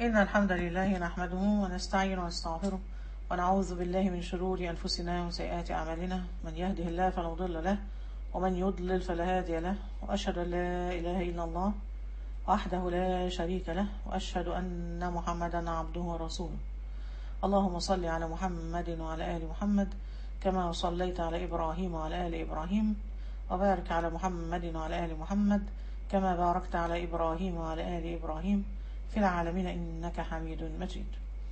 إن الحمد لله نحمده ونستعين ونستغفره ونعوذ بالله من شرور أنفسنا وسيئات أعمالنا من يهده الله فلا مضل له ومن يضلل فلا هادي له وأشهد أن لا إله إلا الله وحده لا شريك له وأشهد أن محمدا عبده ورسوله اللهم صل على محمد وعلى آل محمد كما صليت على إبراهيم وعلى آل إبراهيم وبارك على محمد وعلى آل محمد كما باركت على إبراهيم وعلى آل إبراهيم في العالمين إنك حميد مجيد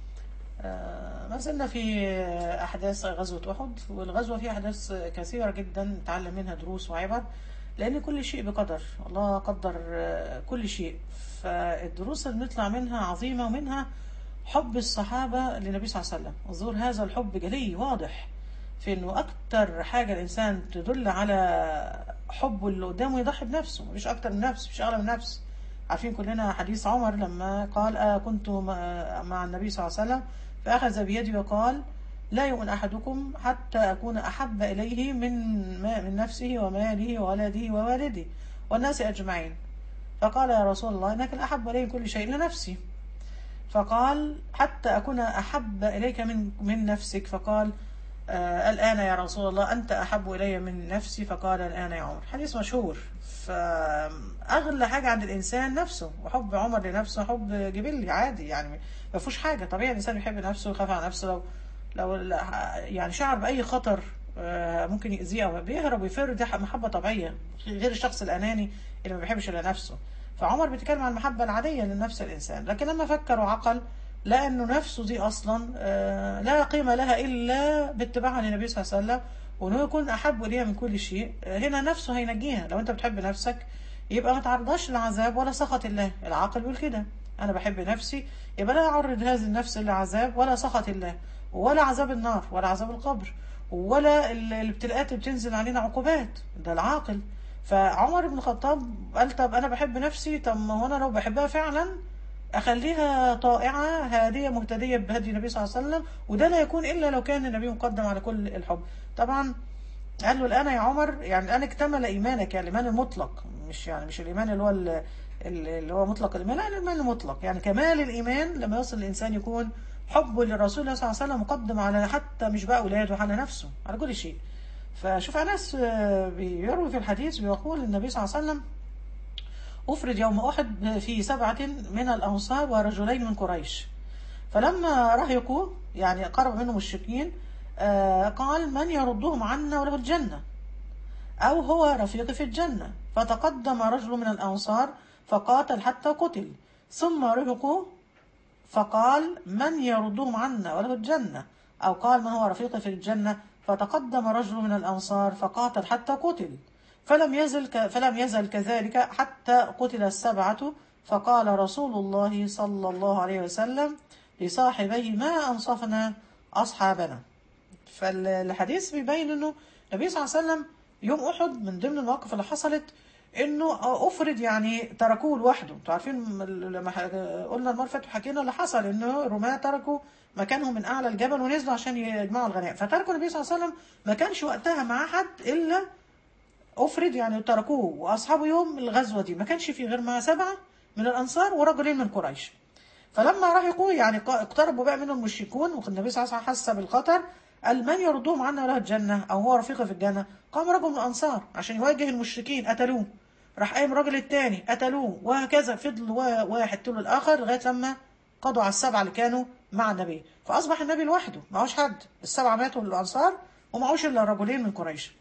آه، ما زلنا في أحداث غزوة أحد والغزوة فيها أحداث كثيرة جدا نتعلم منها دروس وعبر لأن كل شيء بقدر الله قدر آه، كل شيء فالدروس اللي بنطلع منها عظيمة ومنها حب الصحابة للنبي صلى الله عليه وسلم وظهور هذا الحب جلي واضح في انه اكتر حاجة الانسان تدل على حبه اللي قدامه يضحي بنفسه مفيش اكتر من نفس مفيش اغلى من نفس عارفين كلنا حديث عمر لما قال آه كنت مع مع النبي صلى الله عليه وسلم فاخذ بيدي وقال لا يؤمن احدكم حتى اكون احب اليه من ما من نفسه وماله وولده ووالده والناس اجمعين فقال يا رسول الله انك الاحب الي من كل شيء الا نفسي فقال حتى أكون أحب إليك من من نفسك فقال آه الآن يا رسول الله أنت أحب إلي من نفسي فقال الآن يا عمر حديث مشهور فأغلى حاجة عند الإنسان نفسه وحب عمر لنفسه حب جبلي عادي يعني ما فيهوش حاجة طبيعي الإنسان يحب نفسه ويخاف على نفسه لو لو يعني شعر بأي خطر آه ممكن يأذيه أو بيهرب ويفر دي محبة طبيعية غير الشخص الأناني اللي ما بيحبش إلا نفسه فعمر بيتكلم عن المحبة العادية لنفس الإنسان لكن لما فكر وعقل لقى أنه نفسه دي أصلا آه لا قيمة لها إلا باتباعها للنبي صلى الله عليه وسلم وأنه يكون أحب إليها من كل شيء آه هنا نفسه هينجيها لو أنت بتحب نفسك يبقى ما تعرضهاش للعذاب ولا سخط الله العاقل بيقول كده أنا بحب نفسي يبقى لا أعرض هذه النفس لعذاب ولا سخط الله ولا عذاب النار ولا عذاب القبر ولا الابتلاءات اللي بتنزل علينا عقوبات ده العاقل فعمر بن الخطاب قال طب انا بحب نفسي طب ما هو انا لو بحبها فعلا اخليها طائعه هاديه مهتديه بهدي النبي صلى الله عليه وسلم وده لا يكون الا لو كان النبي مقدم على كل الحب طبعا قال له الان يا عمر يعني الان اكتمل ايمانك يعني الايمان المطلق مش يعني مش الايمان اللي هو اللي هو مطلق الايمان لا الايمان المطلق يعني كمال الايمان لما يصل الانسان يكون حبه للرسول صلى الله عليه وسلم مقدم على حتى مش بقى اولاده على نفسه على كل شيء فشوف أنس بيروي في الحديث بيقول النبي صلى الله عليه وسلم أفرد يوم أحد في سبعة من الأنصار ورجلين من قريش فلما رهقوا يعني قرب منهم الشركين قال من يردهم عنا وله الجنة أو هو رفيقي في الجنة فتقدم رجل من الأنصار فقاتل حتى قتل ثم رهقوا فقال من يردهم عنا وله الجنة أو قال من هو رفيقي في الجنة فتقدم رجل من الأنصار فقاتل حتى قتل فلم يزل ك... فلم يزل كذلك حتى قتل السبعة فقال رسول الله صلى الله عليه وسلم لصاحبيه ما أنصفنا أصحابنا فالحديث بيبين أنه النبي صلى الله عليه وسلم يوم أحد من ضمن المواقف اللي حصلت انه افرض يعني تركوه لوحده انتوا عارفين لما قلنا المره اللي حكينا اللي حصل انه الرماة تركوا مكانهم من اعلى الجبل ونزلوا عشان يجمعوا الغنائم فتركوا النبي صلى الله عليه وسلم ما كانش وقتها مع حد الا افرض يعني تركوه واصحابه يوم الغزوه دي ما كانش في غير مع سبعه من الانصار ورجلين من قريش فلما رهقوا يعني اقتربوا بقى منهم المشركون والنبي صلى الله عليه وسلم حس بالخطر قال من يردهم عنا وله الجنه او هو رفيقه في الجنه قام رجل من الانصار عشان يواجه المشركين قتلوه راح قايم الراجل التاني قتلوه وهكذا فضل واحد تلو الاخر لغايه لما قضوا على السبعه اللي كانوا مع النبي فاصبح النبي لوحده معهوش حد السبعه ماتوا الانصار ومعهوش الا رجلين من قريش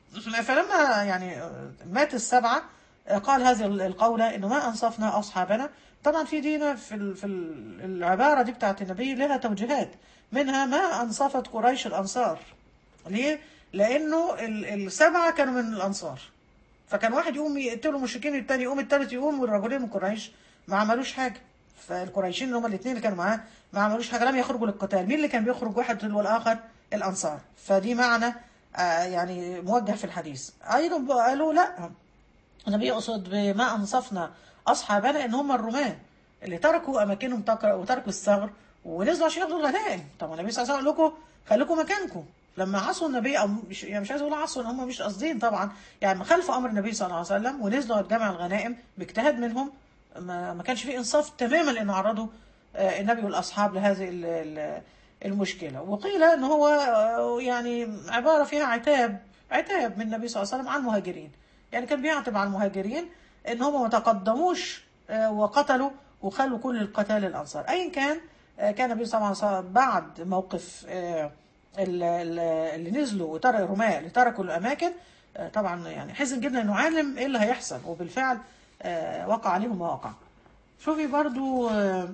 فلما يعني مات السبعه قال هذه القولة انه ما انصفنا اصحابنا طبعا في دينا في ال في ال العباره دي بتاعت النبي لها توجيهات منها ما انصفت قريش الانصار ليه؟ لانه السبعه كانوا من الانصار فكان واحد يقوم يقتلوا المشركين التاني يقوم التالت يقوم والرجلين من قريش ما عملوش حاجه فالقريشين اللي هم الاثنين اللي كانوا معاه ما عملوش حاجه لم يخرجوا للقتال مين اللي كان بيخرج واحد تلو الاخر الانصار فدي معنى آه يعني موجه في الحديث ايضا قالوا لا النبي يقصد بما انصفنا اصحابنا ان هم الرماه اللي تركوا اماكنهم وتركوا الثغر ونزلوا عشان ياخدوا الغنائم طب النبي صلى الله عليه وسلم قال لكم خليكم مكانكم لما عصوا النبي او مش يعني مش عايز اقول عصوا ان هم مش قاصدين طبعا يعني خلفوا امر النبي صلى الله عليه وسلم ونزلوا جمع الغنائم باجتهاد منهم ما, ما كانش في انصاف تماما لانه عرضوا آه، النبي والاصحاب لهذه ال- ال- المشكله وقيل ان هو آه، يعني عباره فيها عتاب عتاب من النبي صلى الله عليه وسلم على المهاجرين يعني كان بيعتب على المهاجرين ان هم ما تقدموش آه، وقتلوا وخلوا كل القتال الانصار ايا كان آه، كان النبي صلى الله عليه وسلم بعد موقف آه، ال- ال- اللي نزلوا وترك الرماة اللي تركوا الاماكن آه، طبعا يعني حزن جدا انه عالم ايه اللي هيحصل وبالفعل آه، وقع عليهم ما وقع شوفي برضو آه،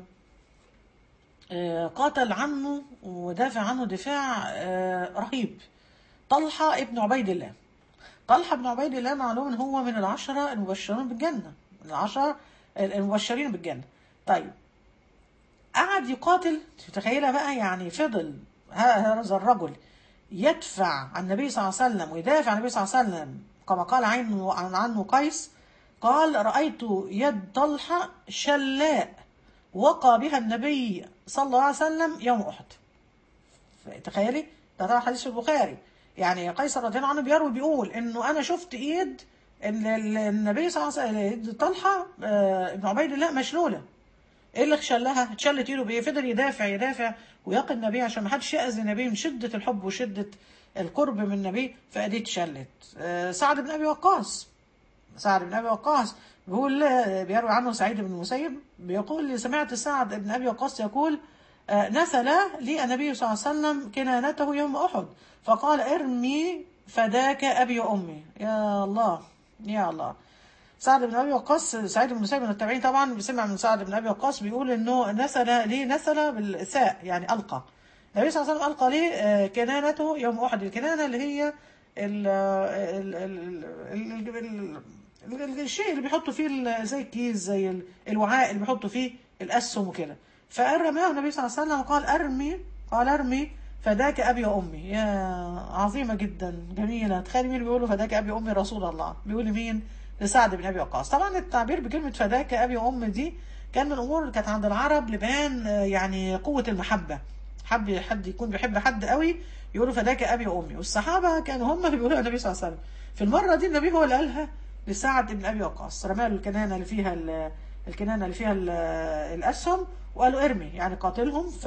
آه، قاتل عنه ودافع عنه دفاع آه، رهيب طلحة ابن عبيد الله طلحة بن عبيد الله معلوم ان هو من العشرة المبشرين بالجنة من العشرة المبشرين بالجنة طيب قعد يقاتل تخيلها بقى يعني فضل ه- هذا الرجل يدفع عن النبي صلى الله عليه وسلم ويدافع عن النبي صلى الله عليه وسلم كما قال عنه عن عنه قيس قال رأيت يد طلحة شلاء وقى بها النبي صلى الله عليه وسلم يوم أحد تخيلي ده طبعا حديث في البخاري يعني قيصر رضي الله عنه بيروي بيقول انه انا شفت ايد ال- ال- النبي صلى الله عليه وسلم ايد طلحه آه، ابن عبيد الله مشلوله ايه اللي شلها؟ اتشلت ايده بايه؟ فضل يدافع يدافع ويقي النبي عشان ما حدش يأذي النبي من شده الحب وشده القرب من النبي فايديه اتشلت. آه، سعد بن ابي وقاص سعد بن ابي وقاص بيقول آه، بيروي عنه سعيد بن المسيب بيقول سمعت سعد بن ابي وقاص يقول آه، نثل لي النبي صلى الله عليه وسلم كنانته يوم احد فقال ارمي فداك ابي وامي يا الله يا الله سعد بن ابي وقاص سعيد بن المسيب من التابعين طبعا بيسمع من سعد بن ابي وقاص بيقول انه نسل ليه نسل بالساء يعني القى النبي صلى الله عليه وسلم القى ليه آه، كنانته يوم احد الكنانه اللي هي ال ال ال ال ال ال الشيء اللي بيحطوا فيه ال- زي الكيس زي ال- الوعاء اللي بيحطوا فيه الاسهم وكده فرماه النبي صلى الله عليه وسلم وقال ارمي قال ارمي فداك ابي وامي يا عظيمه جدا جميله تخيل مين بيقولوا فداك ابي وامي رسول الله بيقول مين لسعد بن ابي وقاص طبعا التعبير بكلمه فداك ابي وامي دي كان من الامور اللي كانت عند العرب لبيان آه، يعني قوه المحبه حب حد يكون بيحب حد قوي يقولوا فداك ابي وامي والصحابه كانوا هم اللي بيقولوا النبي صلى الله عليه وسلم في المره دي النبي هو اللي قالها لسعد بن ابي وقاص رمى له الكنانه اللي فيها ال- الكنانه اللي فيها ال- الاسهم وقالوا ارمي يعني قاتلهم ف...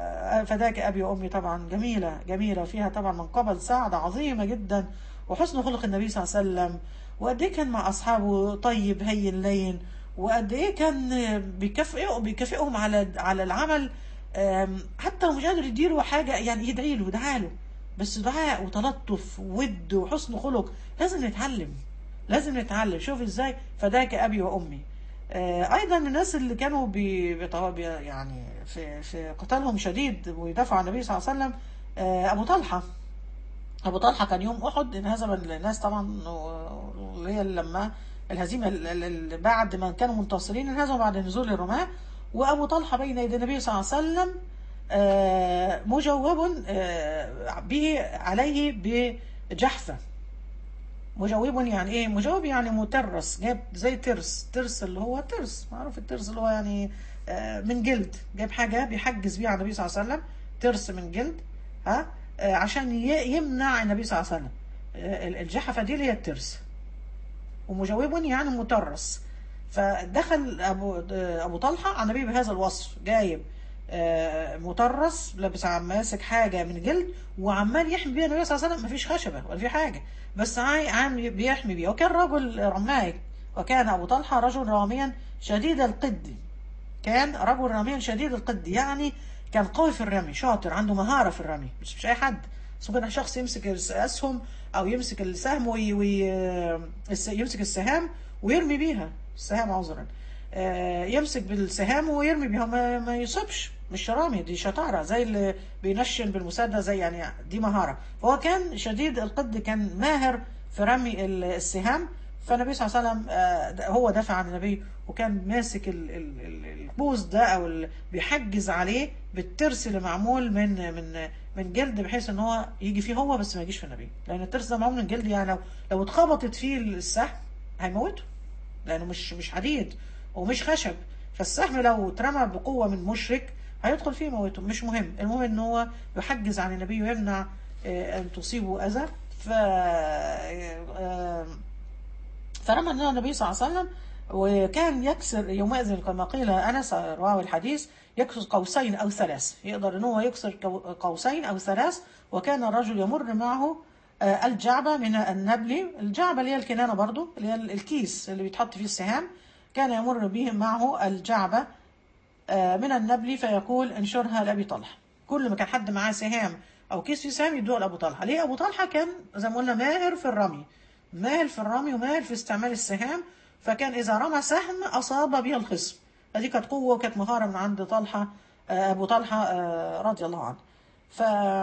فداك ابي وامي طبعا جميله جميله وفيها طبعا منقبه سعد عظيمه جدا وحسن خلق النبي صلى الله عليه وسلم وقد ايه كان مع اصحابه طيب هين لين وقد ايه كان بيكافئهم بيكافئهم على على العمل أم، حتى لو مش قادر يديله حاجه يعني يدعي له يدعى له بس دعاء وتلطف وود وحسن خلق لازم نتعلم لازم نتعلم شوف ازاي فداك ابي وامي آه، ايضا من الناس اللي كانوا بي بيطو- بي يعني في في قتالهم شديد ويدافعوا عن النبي صلى الله عليه وسلم آه، ابو طلحه ابو طلحه كان يوم احد انهزم الناس طبعا و- اللي هي لما الهزيمه ال- ال- ال- بعد ما كانوا منتصرين انهزموا بعد نزول الرماة وابو طلحه بين يدي النبي صلى الله عليه وسلم آه، مجوب آه، به عليه بجحفه مجوب يعني ايه مجوب يعني مترس جايب زي ترس ترس اللي هو ترس معروف الترس اللي هو يعني آه، من جلد جايب حاجه بيحجز بيها على النبي صلى الله عليه وسلم ترس من جلد ها آه، عشان ي- يمنع النبي صلى الله عليه وسلم آه، ال- الجحفه دي اللي هي الترس ومجوب يعني مترس فدخل ابو آه، ابو طلحه على النبي بهذا الوصف جايب آه، مطرس لابس عم ماسك حاجه من جلد وعمال يحمي بيها النبي صلى الله عليه وسلم مفيش خشبه ولا في حاجه بس عاي- عام بيحمي بيها وكان رجل رماي وكان ابو طلحه رجل راميا شديد القد كان رجل راميا شديد القد يعني كان قوي في الرمي شاطر عنده مهاره في الرمي مش مش اي حد بس ممكن شخص يمسك الاسهم او يمسك السهم وي وي الس- يمسك السهام ويرمي بيها السهام عذرا آه، يمسك بالسهام ويرمي بيها ما, ما يصيبش مش رامي دي شطارة زي اللي بينشن بالمسدس زي يعني دي مهارة فهو كان شديد القد كان ماهر في رمي ال- السهام فالنبي صلى الله عليه وسلم آه، ده- هو دافع عن النبي وكان ماسك ال- ال- ال- البوز ده او ال- بيحجز عليه بالترس اللي معمول من من من جلد بحيث ان هو يجي فيه هو بس ما يجيش في النبي لان الترس ده معمول من جلد يعني لو لو اتخبطت فيه السهم هيموته لانه مش مش حديد ومش خشب فالسهم لو اترمى بقوه من مشرك هيدخل فيه موته مش مهم المهم ان هو يحجز عن النبي ويمنع آه، ان تصيبه اذى ف آه، فرمى النبي صلى الله عليه وسلم وكان يكسر يومئذ كما قيل أنس رواه الحديث يكسر قوسين أو ثلاث يقدر أن هو يكسر كو- قوسين أو ثلاث وكان الرجل يمر معه آه، الجعبة من النبل الجعبة اللي هي الكنانة برضو اللي هي الكيس اللي بيتحط فيه السهام كان يمر به معه الجعبة آه، من النبل فيقول انشرها لأبي طلحة كل ما كان حد معاه سهام أو كيس فيه سهام يدوها لأبو طلحة ليه أبو طلحة كان زي ما قلنا ماهر في الرمي ماهر في الرمي وماهر في استعمال السهام فكان إذا رمى سهم أصاب به الخصم هذه كانت قوة وكانت مهارة من عند طلحة آه، أبو طلحة آه، رضي الله عنه ف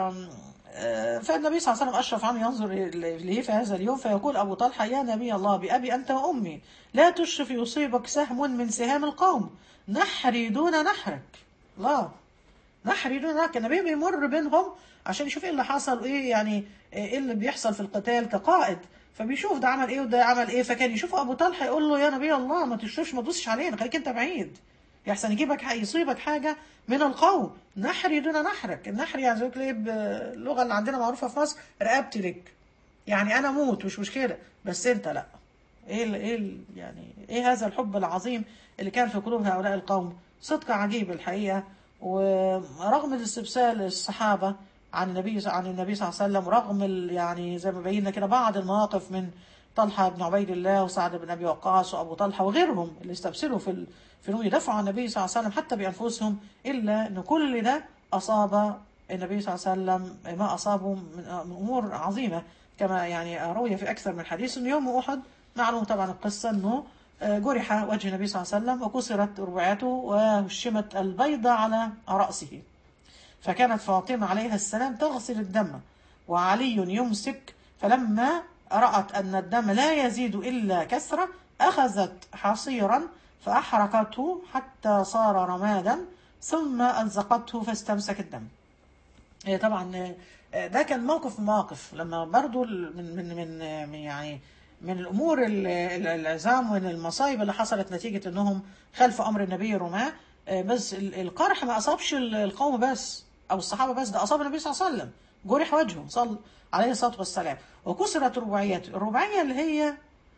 آه، فالنبي صلى الله عليه وسلم أشرف عنه ينظر إليه في هذا اليوم فيقول أبو طلحة يا نبي الله بأبي أنت وأمي لا تشرف يصيبك سهم من سهام القوم نحري دون نحرك الله نحري دون نحرك النبي بيمر بينهم عشان يشوف ايه اللي حصل وايه يعني ايه اللي بيحصل في القتال كقائد فبيشوف ده عمل ايه وده عمل ايه فكان يشوف ابو طلحه يقول له يا نبي الله ما تشوفش ما تدوسش علينا خليك انت بعيد يحسن يجيبك ح- يصيبك حاجه من القوم نحري دون نحرك النحر يعني زي ما تلاقي باللغه اللي عندنا معروفه في مصر رقبتي لك يعني انا اموت مش مشكله بس انت لا ايه ال ايه ال يعني ايه هذا الحب العظيم اللي كان في قلوب هؤلاء القوم صدق عجيب الحقيقه ورغم الاستبسال الصحابه عن النبي عن النبي صلى الله عليه وسلم ورغم ال- يعني زي ما بينا كده بعض المواقف من طلحه بن عبيد الله وسعد بن ابي وقاص وابو طلحه وغيرهم اللي استبسلوا في ال- في انهم يدافعوا عن النبي صلى الله عليه وسلم حتى بانفسهم الا ان كل ده اصاب النبي صلى الله عليه وسلم ما اصابه من من امور عظيمه كما يعني روي في اكثر من حديث انه يوم احد معلوم طبعا القصه انه آه، جرح وجه النبي صلى الله عليه وسلم وكسرت رباعيته وهشمت البيضة على رأسه فكانت فاطمة عليها السلام تغسل الدم وعلي يمسك فلما رأت أن الدم لا يزيد إلا كسرة أخذت حصيرا فأحرقته حتى صار رمادا ثم ألزقته فاستمسك الدم إيه طبعا آه، ده كان موقف من مواقف لما برضو ال- من من من آه، من يعني من الامور ال- ال- العظام ومن المصايب اللي حصلت نتيجه انهم خلفوا امر النبي الرماة آه، بس ال- القرح ما اصابش ال- القوم بس او الصحابه بس ده اصاب النبي صلى الله عليه وسلم جرح وجهه صلى عليه الصلاه والسلام وكسرت رباعيته الرباعيه اللي هي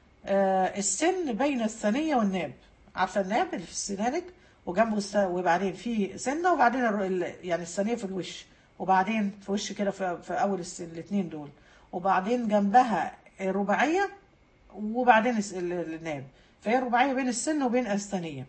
آه، السن بين الثنيه والناب عارفه الناب اللي في سنانك وجنبه الس... وبعدين في سنه وبعدين الر- ال... يعني الثانيه في الوش وبعدين في وش كده في, في اول الس... الاثنين دول وبعدين جنبها الرباعيه وبعدين الس- ال- ال- الناب فهي رباعيه بين السن وبين الثانيه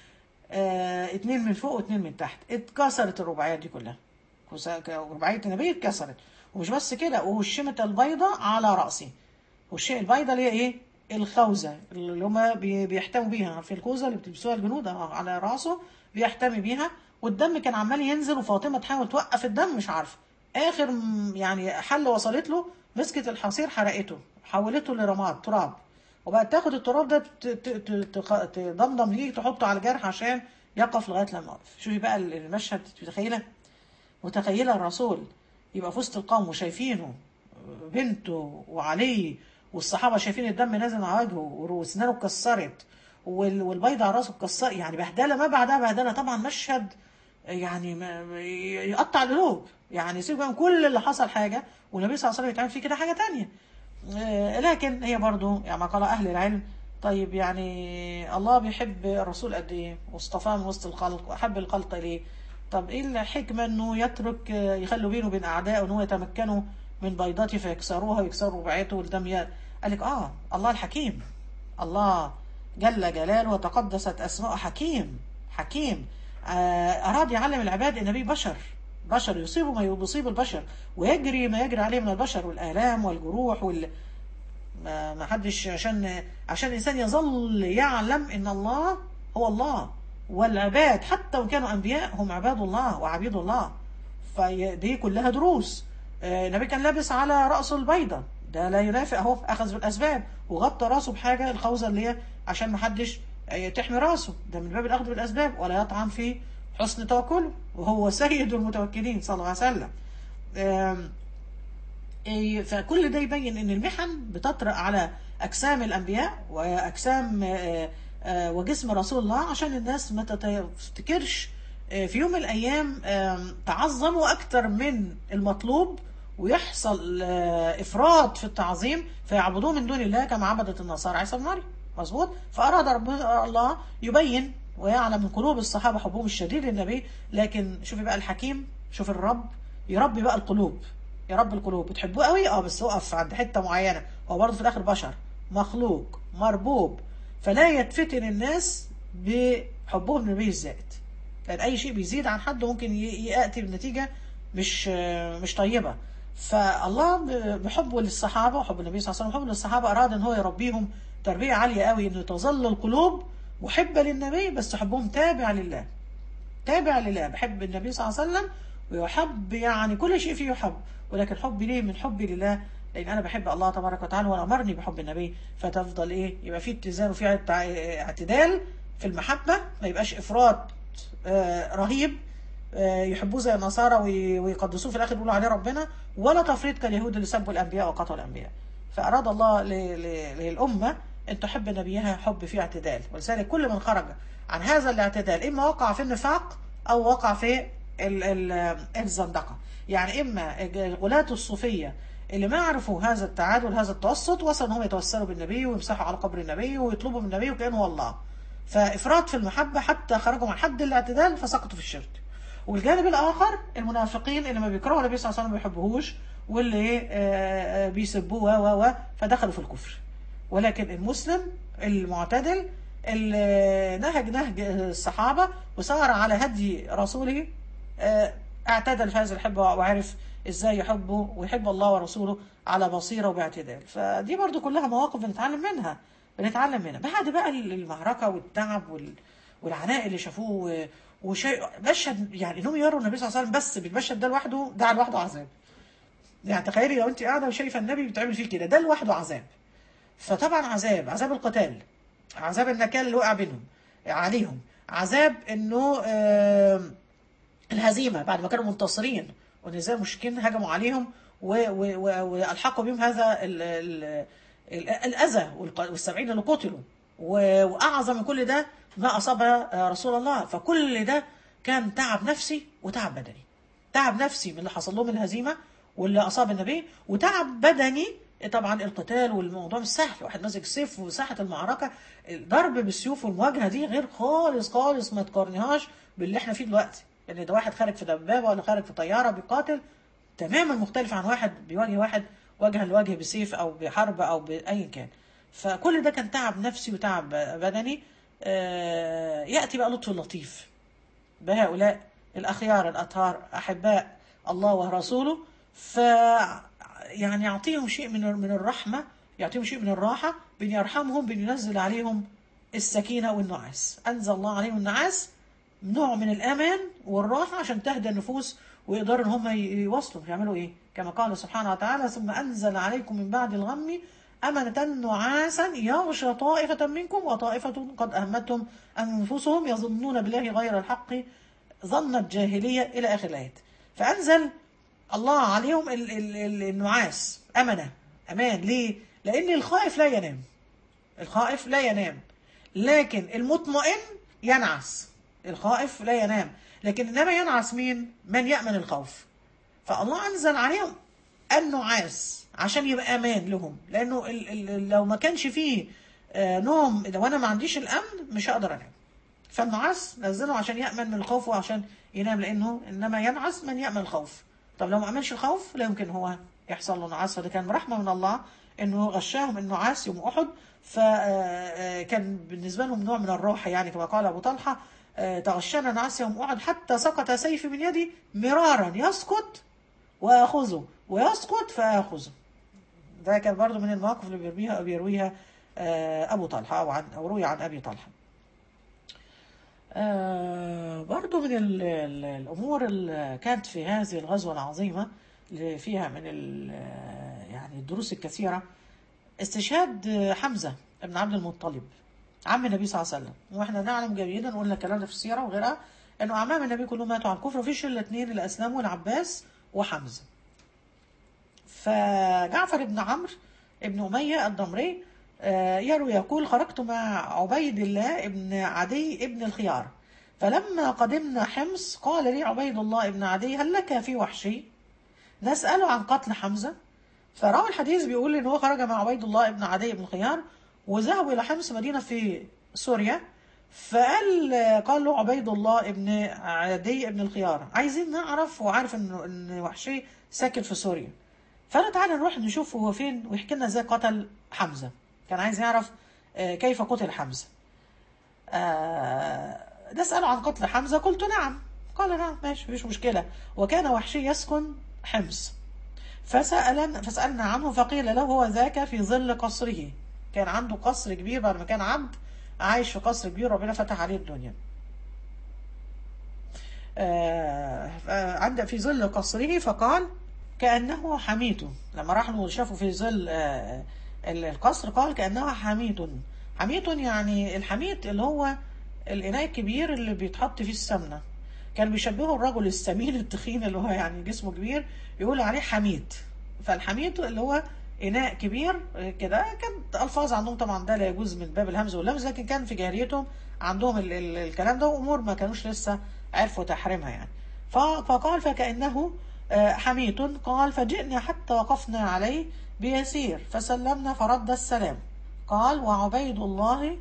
آه اتنين من فوق واتنين من تحت اتكسرت الرباعيات دي كلها كس- ك- رباعيه النبي اتكسرت ومش بس كده وهشمت البيضه على راسه والشيء البيضة اللي هي ايه الخوذة اللي هما بي- بيحتموا بيها عارفين الخوذة اللي بتلبسوها الجنود آه، على راسه بيحتمي بيها والدم كان عمال ينزل وفاطمة تحاول توقف الدم مش عارفة آخر م- يعني حل وصلت له مسكت الحصير حرقته حولته لرماد تراب وبقت تاخد التراب ده ت- ت- ت- تخ- تضمضم فيه تحطه على الجرح عشان يقف لغاية لما يقف شوفي بقى المشهد متخيلة متخيلة الرسول يبقى في وسط القوم وشايفينه بنته وعلي والصحابة شايفين الدم نازل على وجهه واسنانه اتكسرت وال- والبيضة على راسه اتكسرت يعني بهدلة ما بعدها بهدلة طبعا مشهد يعني ما- يقطع القلوب يعني سيبك من كل اللي حصل حاجة والنبي صلى الله عليه وسلم يتعمل فيه كده حاجة تانية آه، لكن هي برضو يعني ما قال أهل العلم طيب يعني الله بيحب الرسول قد إيه واصطفاه من وسط الخلق وأحب الخلق إليه طب إيه الحكمة إنه يترك آه، يخلوا بينه وبين أعدائه إن هو يتمكنوا من بيضته فيكسروها ويكسروا رباعيته والدم ي- قال لك آه الله الحكيم الله جل جلاله وتقدست أسماءه حكيم حكيم آه، أراد يعلم العباد إن النبي بشر بشر يصيب ما يصيب البشر ويجري ما يجري عليه من البشر والآلام والجروح وال ما ما حدش عشان عشان الإنسان يظل يعلم إن الله هو الله والعباد حتى وإن كانوا أنبياء هم عباد الله وعبيد الله فدي كلها دروس آه، النبي كان لابس على رأسه البيضة ده لا ينافق اهو اخذ بالاسباب وغطى راسه بحاجه الخوذه اللي هي عشان ما حدش آه، تحمي راسه ده من باب الاخذ بالاسباب ولا يطعن في حسن توكله وهو سيد المتوكلين صلى الله عليه وسلم آم، إيه، فكل ده يبين ان المحن بتطرأ على اجسام الانبياء واجسام آه، آه، وجسم رسول الله عشان الناس ما تفتكرش آه، في يوم من الايام آم، تعظموا اكتر من المطلوب ويحصل آه، افراط في التعظيم فيعبدوه من دون الله كما عبدت النصارى عيسى بن مريم مظبوط فأراد ربنا الله يبين ويعلم من قلوب الصحابة حبهم الشديد للنبي لكن شوفي بقى الحكيم شوف الرب يربي بقى القلوب يربي القلوب بتحبوه قوي اه بس وقف عند حتة معينة هو برضه في الآخر بشر مخلوق مربوب فلا يتفتن الناس بحبهم للنبي الزائد لأن أي شيء بيزيد عن حد ممكن ي- يأتي بنتيجة مش مش طيبة فالله ب- بحبه للصحابة وحب النبي صلى الله عليه وسلم وحبه للصحابة أراد أن هو يربيهم تربية عالية قوي أنه تظل القلوب محبة للنبي بس حبهم تابع لله تابع لله بحب النبي صلى الله عليه وسلم ويحب يعني كل شيء فيه يحب ولكن حبي ليه من حبي لله لان انا بحب الله تبارك وتعالى وامرني بحب النبي فتفضل ايه يبقى في اتزان وفي اعت- اعتدال في المحبه ما يبقاش افراط آه، رهيب آه، يحبوه زي النصارى وي- ويقدسوه في الاخر يقولوا عليه ربنا ولا تفريط كاليهود اللي سبوا الانبياء وقتلوا الانبياء فاراد الله ل- ل- للامه ان تحب نبيها حب فيه اعتدال ولذلك كل من خرج عن هذا الاعتدال اما وقع في النفاق او وقع في ال- ال- الزندقه يعني اما غلاة الصوفيه اللي ما عرفوا هذا التعادل هذا التوسط وصلوا انهم يتوسلوا بالنبي ويمسحوا على قبر النبي ويطلبوا من النبي وكانه هو الله فافراط في المحبه حتى خرجوا عن حد الاعتدال فسقطوا في الشرك والجانب الاخر المنافقين اللي ما بيكرهوا النبي صلى الله عليه وسلم ما بيحبوهوش واللي آه، آه، بيسبوه و و و فدخلوا في الكفر ولكن المسلم المعتدل اللي نهج نهج الصحابة وسار على هدي رسوله آه، اعتدل في هذه الحبة وعرف ازاي يحبه ويحب الله ورسوله على بصيرة وباعتدال فدي برضو كلها مواقف بنتعلم منها بنتعلم منها بعد بقى المعركة والتعب وال... والعناء اللي شافوه و- وشيء مشهد يعني انهم يروا النبي صلى الله عليه وسلم بس بالمشهد ده لوحده ده لوحده عذاب يعني تخيلي لو انت قاعده وشايفه النبي بيتعمل فيه كده ده لوحده عذاب فطبعا عذاب عذاب القتال عذاب النكال اللي وقع بينهم عليهم عذاب انه آم، الهزيمه بعد ما كانوا منتصرين وان ازاي المشركين هجموا عليهم و- و- و- والحقوا بهم هذا ال ال ال الاذى والق- والسبعين اللي قتلوا و- واعظم من كل ده ما اصاب آه، رسول الله فكل ده كان تعب نفسي وتعب بدني تعب نفسي من اللي حصل لهم الهزيمه واللي اصاب النبي وتعب بدني طبعا القتال والموضوع مش سهل واحد ماسك سيف وساحه المعركه الضرب بالسيوف والمواجهه دي غير خالص خالص ما تقارنهاش باللي احنا فيه دلوقتي يعني ده واحد خارج في دبابه ولا خارج في طياره بيقاتل تماما مختلف عن واحد بيواجه واحد وجها لوجه بسيف او بحرب او باي كان فكل ده كان تعب نفسي وتعب بدني آه، ياتي بقى لطف اللطيف بهؤلاء الأخيار الأطهار أحباء الله ورسوله ف يعني يعطيهم شيء من من الرحمة يعطيهم شيء من الراحة بأن يرحمهم بأن ينزل عليهم السكينة والنعاس أنزل الله عليهم النعاس نوع من الأمان والراحة عشان تهدى النفوس ويقدروا إن هم يوصلوا يعملوا إيه كما قال سبحانه وتعالى ثم أنزل عليكم من بعد الغم أمنة نعاسا يغشى طائفة منكم وطائفة قد أهمتهم أنفسهم يظنون بالله غير الحق ظن الجاهلية إلى آخر الآيات فأنزل الله عليهم ال- ال- ال- النعاس أمنة أمان ليه؟ لأن الخائف لا ينام الخائف لا ينام لكن المطمئن ينعس الخائف لا ينام لكن إنما ينعس مين؟ من يأمن الخوف فالله أنزل عليهم النعاس عشان يبقى أمان لهم لأنه ال ال لو ما كانش فيه آه، نوم لو أنا ما عنديش الأمن مش هقدر أنام فالنعاس نزله عشان يأمن من الخوف وعشان ينام لأنه إنما ينعس من يأمن الخوف طب لو ما أمنش الخوف لا يمكن هو يحصل له نعاس فده كان رحمة من الله إنه غشاهم النعاس يوم أحد فكان بالنسبة لهم نوع من الراحة يعني كما قال أبو طلحة آه، تغشانا نعاس يوم أحد حتى سقط سيفي من يدي مرارا يسقط وأخذه ويسقط فأخذه ده كان برضو من المواقف اللي بيرويها بيرويها آه، أبو طلحة أو عن أو روي عن أبي طلحة آه، برضو من ال- ال- الأمور اللي كانت في هذه الغزوة العظيمة اللي فيها من ال- يعني الدروس الكثيرة استشهاد حمزة بن عبد المطلب عم النبي صلى الله عليه وسلم واحنا نعلم جيدا قلنا الكلام ده في السيرة وغيرها انه اعمام النبي كلهم ماتوا على الكفر وفيش الا اثنين اللي اسلموا العباس وحمزة فجعفر بن عمرو ابن أمية الضمري آه، يروي يقول خرجت مع عبيد الله ابن عدي ابن الخيار فلما قدمنا حمص قال لي عبيد الله ابن عدي هل لك في وحشي نسأله عن قتل حمزة فراوي الحديث بيقول ان هو خرج مع عبيد الله ابن عدي بن الخيار وذهبوا إلى حمص مدينة في سوريا فقال قال له عبيد الله ابن عدي ابن الخيار عايزين نعرف وعارف ان ان وحشي ساكن في سوريا فقال تعالى نروح نشوف هو فين ويحكي لنا ازاي قتل حمزه كان عايز يعرف آه، كيف قتل حمزه آه، نسأله عن قتل حمزة قلت نعم قال نعم ماشي مفيش مشكلة وكان وحشي يسكن حمص فسأل فسألنا عنه فقيل له هو ذاك في ظل قصره كان عنده قصر كبير بعد ما كان عبد عايش في قصر كبير ربنا فتح عليه الدنيا آه، آه، عند في ظل قصره فقال كأنه حميد لما راحوا شافوا في ظل آه، القصر قال كأنه حميد حميد يعني الحميد اللي هو الإناء الكبير اللي بيتحط فيه السمنة كان بيشبهه الرجل السمين التخين اللي هو يعني جسمه كبير يقول عليه حميد فالحميد اللي هو إناء كبير كده كانت ألفاظ عندهم طبعا ده لا يجوز من باب الهمز واللمز لكن كان في جاهليتهم عندهم ال ال الكلام ده وأمور ما كانوش لسه عرفوا تحريمها يعني ف- فقال فكأنه آه، حميد قال فجئنا حتى وقفنا عليه بيسير فسلمنا فرد السلام قال وعبيد الله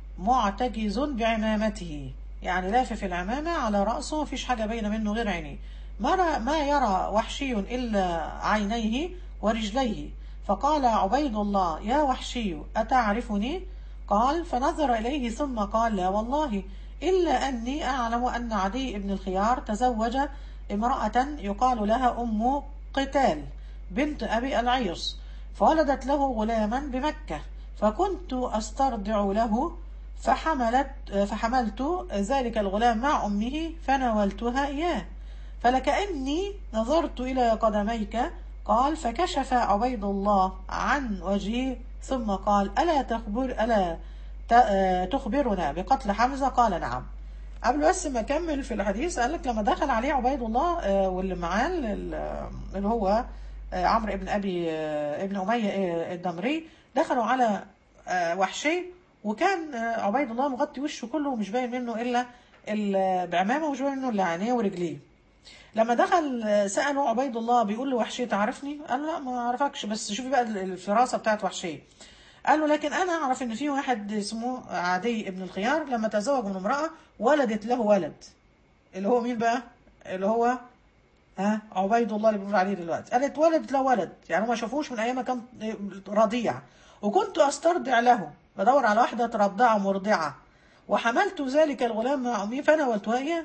معتجز بعمامته يعني لافف العمامة على رأسه مفيش حاجة باينة منه غير عينيه ما, ما يرى وحشي إلا عينيه ورجليه فقال عبيد الله يا وحشي أتعرفني قال فنظر إليه ثم قال لا والله إلا أني أعلم أن عدي بن الخيار تزوج امرأة يقال لها أم قتال بنت أبي العيص فولدت له غلاما بمكة فكنت أسترضع له فحملت فحملت ذلك الغلام مع أمه فناولتها إياه فلكأني نظرت إلى قدميك قال فكشف عبيد الله عن وجهه ثم قال ألا تخبر ألا ت- تخبرنا بقتل حمزة قال نعم قبل بس ما اكمل في الحديث قال لك لما دخل عليه عبيد الله آه، واللي معاه ال- اللي هو آه، عمرو ابن ابي آه، ابن اميه آه، الدمري دخلوا على آه، وحشي وكان آه، عبيد الله مغطي وشه كله ومش باين منه الا ال- بعمامه ومش باين منه الا عينيه ورجليه لما دخل آه، سأله عبيد الله بيقول له وحشي تعرفني؟ قال له لا ما اعرفكش بس شوفي بقى الفراسة بتاعت وحشي قال له لكن انا اعرف ان في واحد اسمه عدي ابن الخيار لما تزوج من امرأة ولدت له ولد اللي هو مين بقى؟ اللي هو ها عبيد الله اللي بنقول عليه دلوقتي قالت ولدت له ولد يعني ما شافوش من ايام ما كان رضيع وكنت استرضع له بدور على واحده ترضعه مرضعه وحملت ذلك الغلام مع امي فناولتها اياه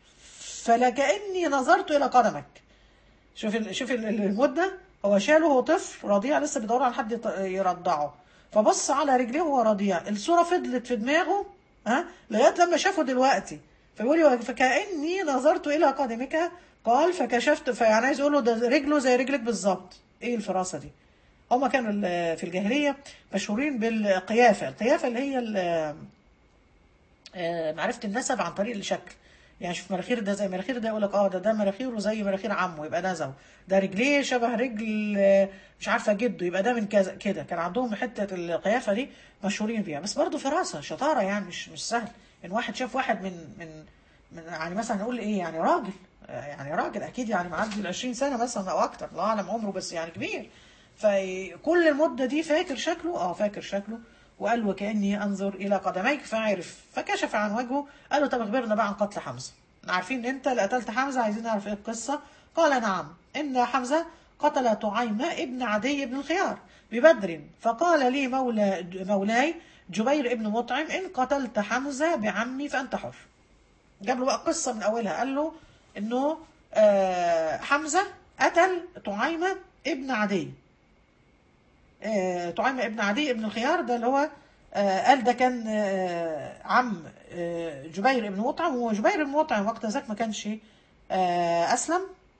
فلكاني نظرت الى قدمك شوف ال... شوف ال- المده هو شاله هو طفل رضيع لسه بيدور على حد يط- يرضعه فبص على رجليه وهو رضيع الصوره فضلت في دماغه ها لغايه لما شافه دلوقتي فيقول لي فكاني نظرت الى قدمك قال فكشفت فيعني عايز يقول له ده رجله زي رجلك بالظبط ايه الفراسه دي هما كانوا ال- في الجاهليه مشهورين بالقيافه القيافه اللي هي ال- آه، معرفه النسب عن طريق الشكل يعني شوف مناخير ده زي مناخير ده يقول لك اه ده ده مناخيره زي مناخير عمه يبقى ده زو ده رجليه شبه رجل آه، مش عارفه جده يبقى ده من كذا كده كان عندهم حته القيافه دي مشهورين بيها بس برضه فراسه شطاره يعني مش مش سهل ان واحد شاف واحد من من من يعني مثلا نقول ايه يعني راجل آه، يعني راجل اكيد يعني معدي ال 20 سنه مثلا او اكتر الله اعلم عمره بس يعني كبير فكل المده دي فاكر شكله اه فاكر شكله وقال وكاني انظر الى قدميك فعرف فكشف عن وجهه قال له طب اخبرنا بقى عن قتل حمزه عارفين ان انت اللي قتلت حمزه عايزين نعرف ايه القصه قال نعم ان حمزه قتل طعيمه ابن عدي بن الخيار ببدر فقال لي مولى مولاي جبير ابن مطعم ان قتلت حمزه بعمي فانت حر جاب له بقى قصه من اولها قال له انه آه، حمزه قتل طعيمه ابن عدي آه، طعيمه ابن عدي ابن الخيار ده اللي هو آه، قال ده كان آه، عم آه، جبير ابن مطعم وجبير بن مطعم وقت ذاك ما كانش آه، اسلم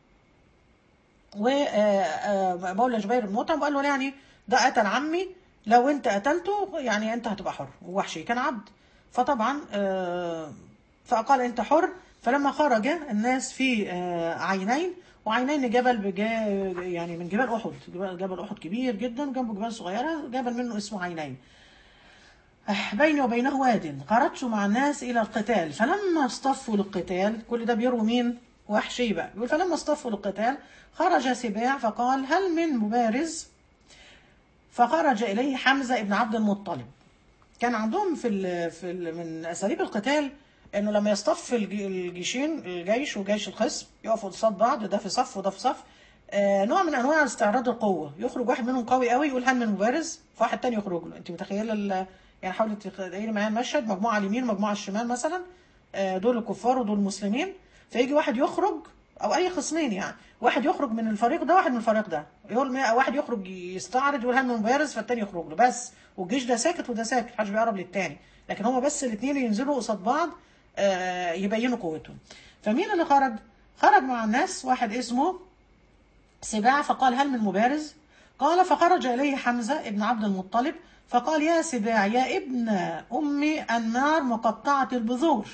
ومولى جبير بن مطعم وقال له يعني ده قتل عمي لو انت قتلته يعني انت هتبقى حر ووحشي كان عبد فطبعا آه، فقال انت حر فلما خرج الناس في آه، عينين وعينين جبل بجا يعني من جبال احد جبل جبل احد كبير جدا جنبه جبال صغيره جبل منه اسمه عينين آه، بيني وبينه واد خرجت مع الناس الى القتال فلما اصطفوا للقتال كل ده بيروي مين وحشي بقى بيقول فلما اصطفوا للقتال خرج سباع فقال هل من مبارز فخرج إليه حمزة ابن عبد المطلب كان عندهم في ال في ال من اساليب القتال انه لما يصطف الج- الجيشين الجيش وجيش الخصم يقفوا قصاد بعض ده في صف وده في صف آه نوع من انواع استعراض القوه يخرج واحد منهم قوي قوي يقول هل من مبارز فواحد تاني يخرج له انت متخيله ال- يعني حاولي تتخيلي معايا المشهد مجموعه على اليمين ومجموعه على الشمال مثلا آه دول الكفار ودول المسلمين فيجي واحد يخرج او اي خصمين يعني واحد يخرج من الفريق ده واحد من الفريق ده يقول ما- واحد يخرج يستعرض يقول هل من مبارز فالتاني يخرج له بس والجيش ده ساكت وده ساكت محدش بيقرب للتاني لكن هما بس الاثنين ينزلوا قصاد بعض آه، يبينوا قوتهم فمين اللي خرج خرج مع الناس واحد اسمه سباع فقال هل من مبارز قال فخرج إليه حمزة ابن عبد المطلب فقال يا سباع يا ابن أمي النار مقطعة البذور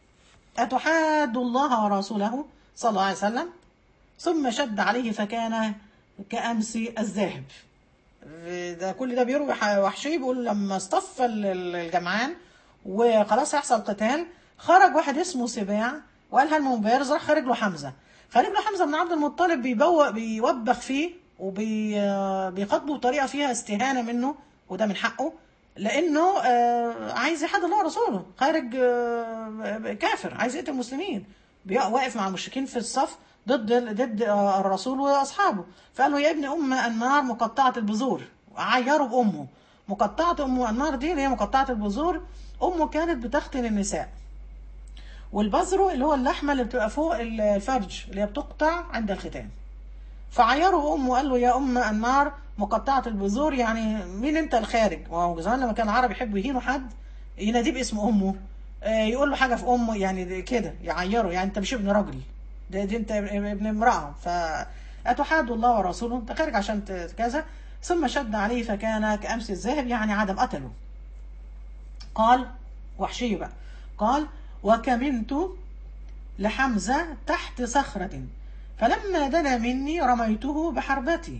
أتحاد الله ورسوله صلى الله عليه وسلم ثم شد عليه فكان كأمس الذاهب ده كل ده بيروي ح- وحشي بيقول لما اصطف ال- ال- الجمعان وخلاص هيحصل قتال خرج واحد اسمه سباع وقال هل من مبارز راح خارج له حمزه خارج له حمزه بن عبد المطلب بيبوق بيوبخ فيه وبيخاطبه بطريقه فيها استهانه منه وده من حقه لانه آه، عايز يحد الله ورسوله خارج آه، كافر عايز يقتل المسلمين بي- واقف مع المشركين في الصف ضد ضد آه، الرسول واصحابه فقال له يا ابن ام النار مقطعه البذور عيره بامه مقطعه ام النار دي اللي هي مقطعه البذور امه كانت بتختن النساء والبذر اللي هو اللحمه اللي بتبقى فوق الفرج اللي هي بتقطع عند الختان فعيره امه قال له يا ام النار مقطعه البذور يعني مين انت الخارج وهو زمان لما كان العرب يحبوا يهينوا حد يناديه باسم امه آه، يقول له حاجه في امه يعني ده كده يعيره يعني انت مش ابن راجل ده, ده انت ابن امراه فاتحاد الله ورسوله انت خارج عشان ت- كذا ثم شد عليه فكان كامس الذاهب يعني عدم قتله قال وحشي بقى قال وكمنت لحمزة تحت صخرة فلما دنا مني رميته بحربتي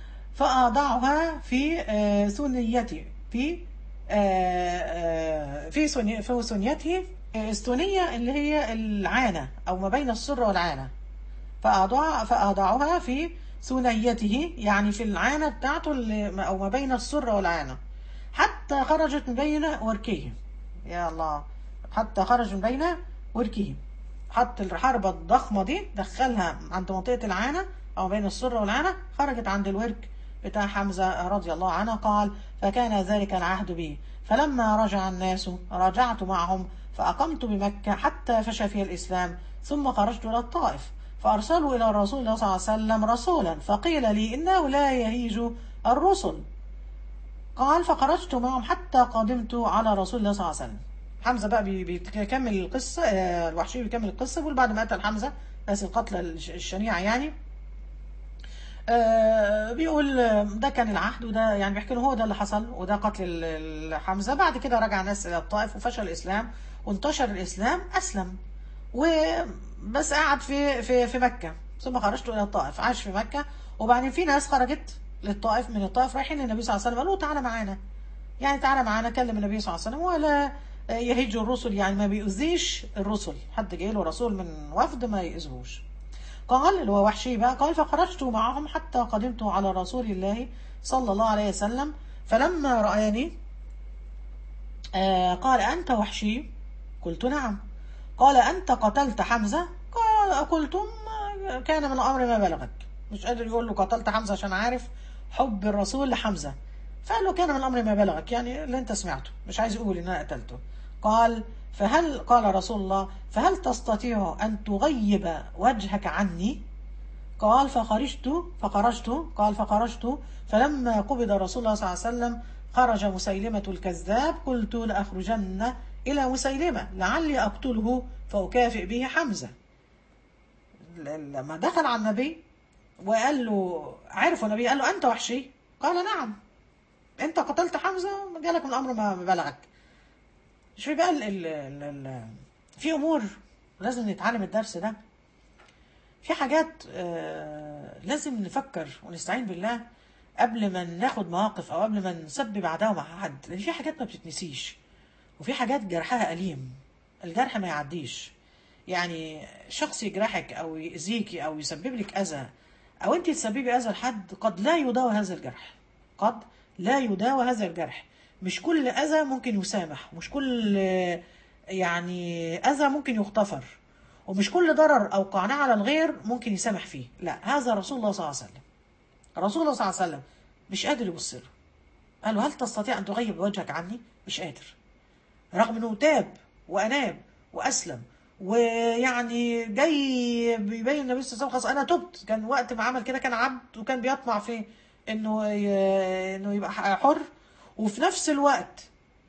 فأضعها في آه، ثنيتي في آه، آه، في ثني- في ثنيته آه، الثنية اللي هي العانة أو ما بين السرة والعانة فأضع فأضعها في ثنيته يعني في العانة بتاعته اللي أو ما بين السرة والعانة حتى خرجت من بين وركيه يا الله حتى خرج من بين وركيه حط الحربة الضخمة دي دخلها عند منطقة العانة أو بين السرة والعانة خرجت عند الورك بتاع حمزة رضي الله عنه قال فكان ذلك العهد بي فلما رجع الناس رجعت معهم فأقمت بمكة حتى فشى فيها الإسلام ثم خرجت إلى الطائف فأرسلوا إلى الرسول الله صلى الله عليه وسلم رسولا فقيل لي إنه لا يهيج الرسل قال فخرجت معهم حتى قدمت على رسول الله صلى الله عليه وسلم حمزة بقى بي- بيكمل القصة آه، الوحشي بيكمل القصة بيقول بعد ما قتل حمزة بس القتلة الش- الشنيعة يعني آه، بيقول آه، ده كان العهد وده يعني بيحكي له هو ده اللي حصل وده قتل ال- ال- حمزة بعد كده رجع الناس إلى الطائف وفشل الإسلام وانتشر الإسلام أسلم وبس قعد في في في مكة ثم خرجت إلى الطائف عاش في مكة وبعدين في ناس خرجت للطائف من الطائف رايحين للنبي صلى الله عليه وسلم قالوا تعالى معانا يعني تعالى معانا كلم النبي صلى الله عليه وسلم ولا يهج الرسل يعني ما بيؤذيش الرسل حد جاي له رسول من وفد ما يؤذوش قال اللي هو وحشي بقى قال فخرجت معهم حتى قدمت على رسول الله صلى الله عليه وسلم فلما رآني آه قال أنت وحشي قلت نعم قال أنت قتلت حمزة قال قلت ما كان من الأمر ما بلغك مش قادر يقول له قتلت حمزة عشان عارف حب الرسول لحمزة فقال له كان من الأمر ما بلغك يعني اللي أنت سمعته مش عايز يقول إن أنا قتلته قال فهل قال رسول الله فهل تستطيع أن تغيب وجهك عني قال فخرجت فخرجت قال فخرجت فلما قبض رسول الله صلى الله عليه وسلم خرج مسيلمة الكذاب قلت لأخرجن إلى مسيلمة لعلي أقتله فأكافئ به حمزة ل- لما دخل على النبي وقال له عرفوا النبي قال له أنت وحشي قال نعم أنت قتلت حمزة جالك من الأمر ما ما بلغك مش في بقى ال ال ال ال في أمور لازم نتعلم الدرس ده في حاجات آه، لازم نفكر ونستعين بالله قبل ما ناخد مواقف او قبل ما نسبب عداوه مع حد لان في حاجات ما بتتنسيش وفي حاجات جرحها اليم الجرح ما يعديش يعني شخص يجرحك او يأذيكي او يسبب لك اذى او انت تسببي اذى لحد قد لا يداوى هذا الجرح قد لا يداوى هذا الجرح مش كل اذى ممكن يسامح مش كل آه، يعني اذى ممكن يغتفر ومش كل ضرر اوقعناه على الغير ممكن يسامح فيه لا هذا رسول الله صلى الله عليه وسلم رسول الله صلى الله عليه وسلم مش قادر يبص له قال له هل تستطيع ان تغيب وجهك عني مش قادر رغم انه تاب واناب واسلم ويعني جاي بيبين النبي صلى الله عليه وسلم خلاص انا تبت كان وقت ما عمل كده كان عبد وكان بيطمع في انه ي- انه يبقى حر وفي نفس الوقت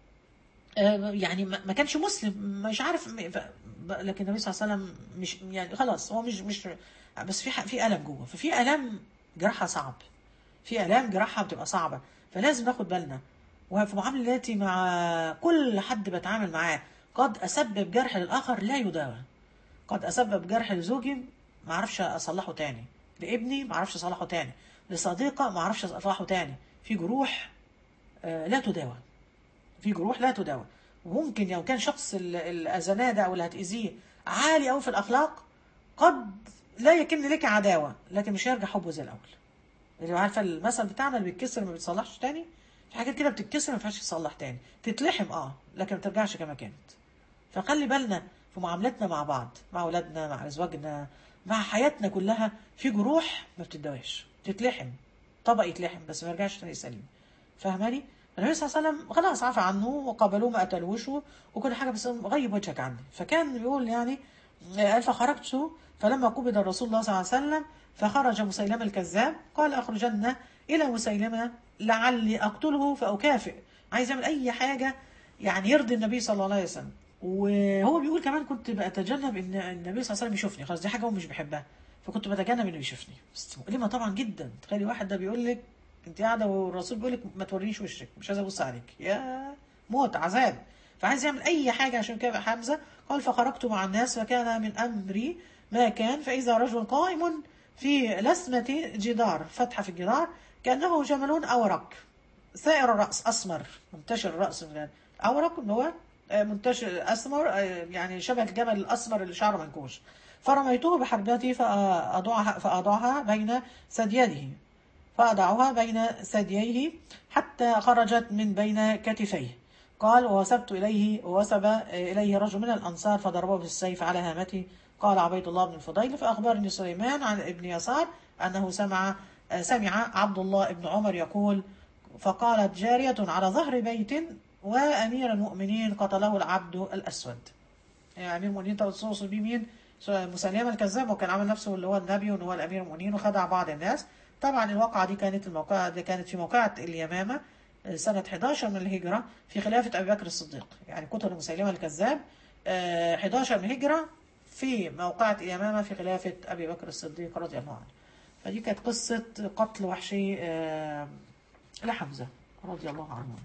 آه، يعني ما ما كانش مسلم مش عارف م- ف- ب- لكن النبي صلى الله عليه وسلم مش يعني خلاص هو مش مش بس في ح- في الم جوه ففي الم جراحها صعب في الام جراحها بتبقى صعبه فلازم ناخد بالنا وفي معاملاتي مع كل حد بتعامل معاه قد اسبب جرح للاخر لا يداوى قد اسبب جرح لزوجي ما اعرفش اصلحه تاني لابني ما اعرفش اصلحه تاني لصديقه ما اعرفش اصلحه تاني في جروح آه، لا تداوى في جروح لا تداوى وممكن لو كان شخص ال- الاذناه ده او اللي هتاذيه عالي قوي في الاخلاق قد لا يكن لك عداوه لكن مش هيرجع حبه زي الاول اللي عارفه المثل بتاعنا اللي بيتكسر ما بيتصلحش تاني في حاجات كده بتتكسر ما ينفعش تصلح تاني تتلحم اه لكن ما ترجعش كما كانت فخلي بالنا في معاملتنا مع بعض مع اولادنا مع ازواجنا مع حياتنا كلها في جروح ما بتدواش تتلحم طبق يتلحم بس ما يرجعش تاني سليم فاهماني النبي صلى الله عليه وسلم خلاص عفى عنه وقبلوه ما قتلوش وكل حاجه بس غيب وجهك عني فكان بيقول يعني قال فخرجت فلما قبض الرسول الله صلى الله عليه وسلم فخرج مسيلمة الكذاب قال أخرجن إلى مسيلمة لعلي أقتله فأكافئ عايز يعمل أي حاجة يعني يرضي النبي صلى الله عليه وسلم وهو بيقول كمان كنت بتجنب ان النبي صلى الله عليه وسلم يشوفني خلاص دي حاجه هو مش بيحبها فكنت بتجنب انه يشوفني بس مؤلمه طبعا جدا تخيلي واحد ده بيقول لك انت قاعده والرسول بيقول لك ما تورينيش وشك مش عايز ابص عليك يا موت عذاب فعايز يعمل اي حاجه عشان كده حمزه قال فخرجت مع الناس فكان من امري ما كان فاذا رجل قائم في لسمه جدار فتحه في الجدار كانه جمل اورق سائر الراس اسمر منتشر الراس من اورق اللي هو آه، منتشر اسمر آه، يعني شبه الجمل الاسمر اللي شعره منكوش فرميته بحربتي فاضعها فاضعها بين ثدييه فأضعها بين ثدييه حتى خرجت من بين كتفيه قال ووسبت إليه ووسب إليه رجل من الأنصار فضربه بالسيف على هامته قال عبيد الله بن الفضيل فأخبرني سليمان عن ابن يسار أنه سمع سمع عبد الله بن عمر يقول فقالت جارية على ظهر بيت وأمير المؤمنين قتله العبد الأسود يعني أمير المؤمنين توصل بيه مين؟ مسلمة الكذاب وكان عامل نفسه اللي هو النبي وان هو الأمير المؤمنين وخدع بعض الناس طبعا الواقعة دي كانت الموقعة دي كانت في موقعة اليمامة سنة 11 من الهجرة في خلافة أبي بكر الصديق يعني قتل مسيلمة الكذاب آه، 11 من الهجرة في موقعة اليمامة في خلافة أبي بكر الصديق رضي الله عنه فدي كانت قصة قتل وحشي آه، لحمزة رضي الله عنه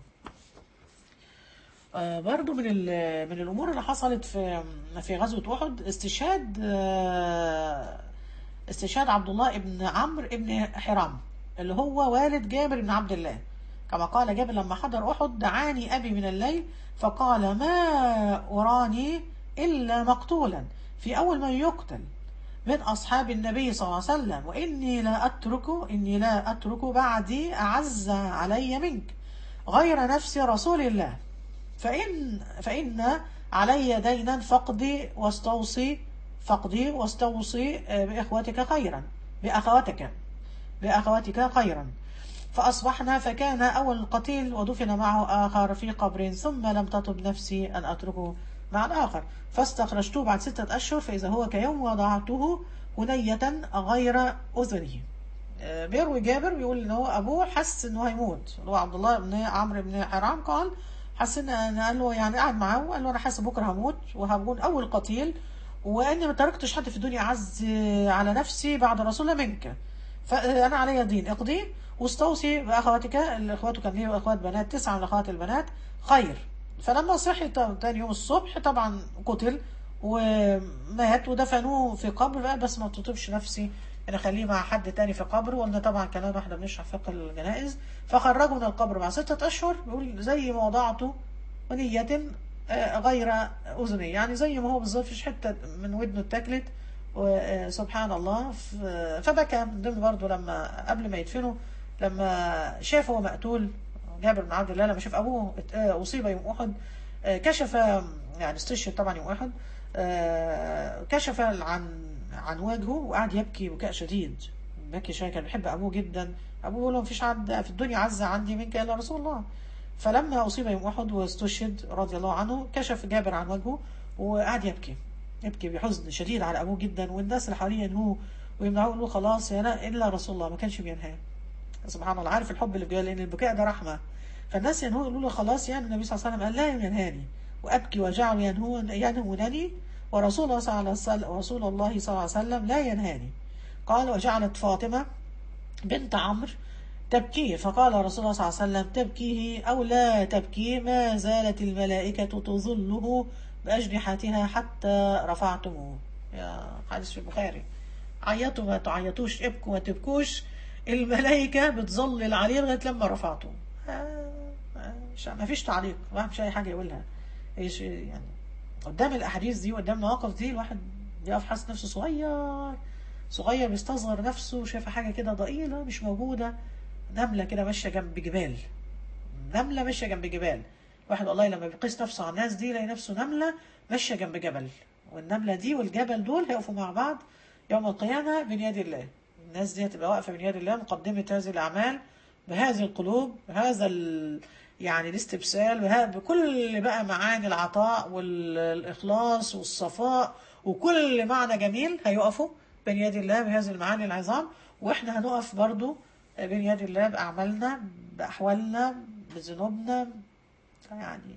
آه، برضو من ال- من الامور اللي حصلت في في غزوه احد استشهاد آه، استشهاد عبد الله ابن عمرو ابن حرام اللي هو والد جابر بن عبد الله كما قال جابر لما حضر احد دعاني ابي من الليل فقال ما اراني الا مقتولا في اول من يقتل من أصحاب النبي صلى الله عليه وسلم وإني لا أترك إني لا أترك بعدي أعز علي منك غير نفس رسول الله فإن فإن علي دينا فاقضي واستوصي فاقضي واستوصي آه، بإخوتك خيرا بأخواتك بأخواتك خيرا فأصبحنا فكان أول القتيل ودفن معه آخر في قبر ثم لم تطب نفسي أن أتركه مع الآخر فاستخرجته بعد ستة أشهر فإذا هو كيوم وضعته هنية غير أذنه آه، بيروي جابر بيقول ان هو ابوه حس انه هيموت اللي هو عبد الله بن عمرو بن حرام قال حس ان أنا- قال له يعني قعد معاه وقال له انا حاسس بكره هموت وهكون اول قتيل واني ما تركتش حد في الدنيا اعز على نفسي بعد رسول الله منك فانا علي دين اقضي واستوصي باخواتك الاخوات كان ليه اخوات بنات تسعه من اخوات البنات خير فلما صحي ط- تاني يوم الصبح طبعا قتل ومات ودفنوه في قبر بقى بس ما تطيبش نفسي ان اخليه مع حد تاني في قبر وقلنا طبعا كلام احنا بنشرح فقه الجنائز فخرجوا من القبر بعد ستة اشهر بيقول زي ما وضعته ونية آه، غير اذني يعني زي ما هو بالظبط فيش حته من ودنه اتاكلت وسبحان الله ف- فبكى من ضمن برضه لما قبل ما يدفنوا لما شافه هو مقتول جابر بن عبد الله لما شاف ابوه ات- آه، اصيب يوم احد آه، كشف يعني استشهد طبعا يوم احد آه، كشف عن عن وجهه وقعد يبكي بكاء شديد بكي شويه كان بيحب ابوه جدا ابوه بيقول له مفيش حد في الدنيا عز عندي منك الا رسول الله فلما اصيب يوم احد واستشهد رضي الله عنه كشف جابر عن وجهه وقعد يبكي يبكي بحزن شديد على ابوه جدا والناس اللي حواليه ينهوه ويمنعوه يقولوا خلاص يا لا الا رسول الله ما كانش بينهاه سبحان الله عارف الحب اللي في جواه لان البكاء ده رحمه فالناس ينهوا يقولوا له خلاص يعني النبي صلى الله عليه وسلم قال لا ينهاني وابكي وجعل ينهون ينهونني ورسول الله صلى الله عليه وسلم ورسول الله صلى الله عليه وسلم لا ينهاني قال وجعلت فاطمه بنت عمرو تبكيه فقال رسول الله صلى الله عليه وسلم تبكيه أو لا تبكيه ما زالت الملائكة تظله بأجنحتها حتى رفعتموه يا حديث في البخاري عيطوا ما تعيطوش ابكوا ما تبكوش الملائكة بتظلل عليه لغاية لما رفعته آه، آه، مش- ما فيش تعليق ما فيش أي حاجة يقولها ايش يعني قدام الأحاديث دي وقدام المواقف دي الواحد بيقف حاسس نفسه صغير صغير بيستصغر نفسه شايف حاجة كده ضئيلة مش موجودة نملة كده ماشية جنب جبال نملة ماشية جنب جبال الواحد والله لما بيقيس نفسه على الناس دي يلاقي نفسه نملة ماشية جنب جبل والنملة دي والجبل دول هيقفوا مع بعض يوم القيامة بين يد الله الناس دي هتبقى واقفة بين يد الله مقدمة هذه الأعمال بهذه القلوب بهذا ال... يعني الاستبسال بها- بكل بقى معاني العطاء والإخلاص والصفاء وكل معنى جميل هيقفوا بين يد الله بهذه المعاني العظام واحنا هنقف برضو بين يد الله بأعمالنا بأحوالنا بذنوبنا يعني